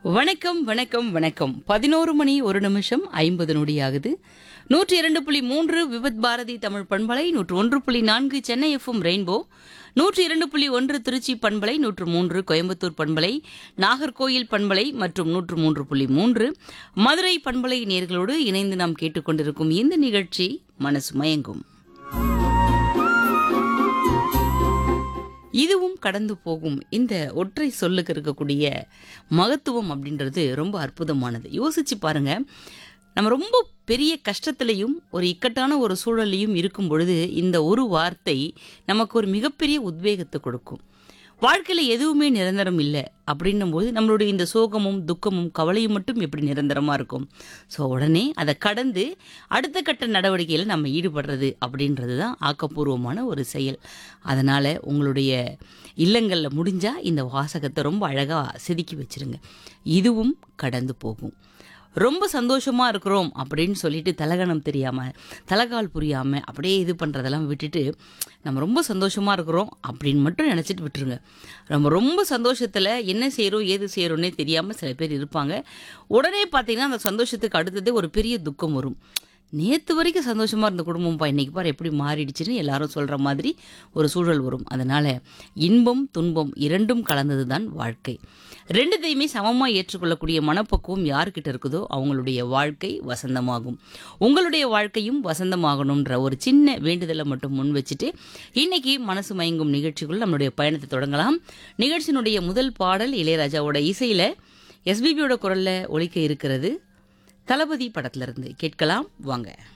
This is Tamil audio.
வணக்கம் வணக்கம் வணக்கம் பதினோரு மணி ஒரு நிமிஷம் ஐம்பது நொடி ஆகுது நூற்றி இரண்டு புள்ளி மூன்று விபத் பாரதி தமிழ் பண்பலை நூற்று ஒன்று புள்ளி நான்கு சென்னை எஃப்எம் ரெயின்போ நூற்றி இரண்டு புள்ளி ஒன்று திருச்சி பண்பலை நூற்று மூன்று கோயம்புத்தூர் பண்பலை நாகர்கோயில் பண்பலை மற்றும் நூற்று மூன்று புள்ளி மூன்று மதுரை பண்பலை நேர்களோடு இணைந்து நாம் கேட்டுக்கொண்டிருக்கும் இந்த நிகழ்ச்சி மனசு மயங்கும் இதுவும் கடந்து போகும் இந்த ஒற்றை சொல்லுக்கு இருக்கக்கூடிய மகத்துவம் அப்படின்றது ரொம்ப அற்புதமானது யோசிச்சு பாருங்க நம்ம ரொம்ப பெரிய கஷ்டத்திலையும் ஒரு இக்கட்டான ஒரு சூழலையும் இருக்கும் பொழுது இந்த ஒரு வார்த்தை நமக்கு ஒரு மிகப்பெரிய உத்வேகத்தை கொடுக்கும் வாழ்க்கையில் எதுவுமே நிரந்தரம் இல்லை அப்படின்னும்போது நம்மளுடைய இந்த சோகமும் துக்கமும் கவலையும் மட்டும் எப்படி நிரந்தரமாக இருக்கும் ஸோ உடனே அதை கடந்து அடுத்த கட்ட நடவடிக்கையில் நம்ம ஈடுபடுறது அப்படின்றது தான் ஆக்கப்பூர்வமான ஒரு செயல் அதனால் உங்களுடைய இல்லங்களில் முடிஞ்சால் இந்த வாசகத்தை ரொம்ப அழகாக செதுக்கி வச்சிருங்க இதுவும் கடந்து போகும் ரொம்ப சந்தோஷமாக இருக்கிறோம் அப்படின்னு சொல்லிட்டு தலகணம் தெரியாமல் தலகால் புரியாமல் அப்படியே இது பண்ணுறதெல்லாம் விட்டுட்டு நம்ம ரொம்ப சந்தோஷமாக இருக்கிறோம் அப்படின்னு மட்டும் நினச்சிட்டு விட்டுருங்க நம்ம ரொம்ப சந்தோஷத்தில் என்ன செய்கிறோம் ஏது செய்கிறோன்னே தெரியாமல் சில பேர் இருப்பாங்க உடனே பார்த்தீங்கன்னா அந்த சந்தோஷத்துக்கு அடுத்ததே ஒரு பெரிய துக்கம் வரும் நேற்று வரைக்கும் சந்தோஷமாக இருந்த குடும்பம்ப்பா இன்னைக்கு பாரு எப்படி மாறிடுச்சுன்னு எல்லாரும் சொல்கிற மாதிரி ஒரு சூழல் வரும் அதனால் இன்பம் துன்பம் இரண்டும் கலந்தது தான் வாழ்க்கை ரெண்டுத்தையுமே சமமாக ஏற்றுக்கொள்ளக்கூடிய மனப்பக்குவம் யார்கிட்ட இருக்குதோ அவங்களுடைய வாழ்க்கை வசந்தமாகும் உங்களுடைய வாழ்க்கையும் வசந்தமாகணுன்ற ஒரு சின்ன வேண்டுதலை மட்டும் முன் வச்சுட்டு இன்னைக்கு மனசு மயங்கும் நிகழ்ச்சிக்குள் நம்மளுடைய பயணத்தை தொடங்கலாம் நிகழ்ச்சியினுடைய முதல் பாடல் இளையராஜாவோட இசையில் எஸ்பிபியோட குரலில் ஒலிக்க இருக்கிறது தளபதி படத்துல இருந்து கேட்கலாம் வாங்க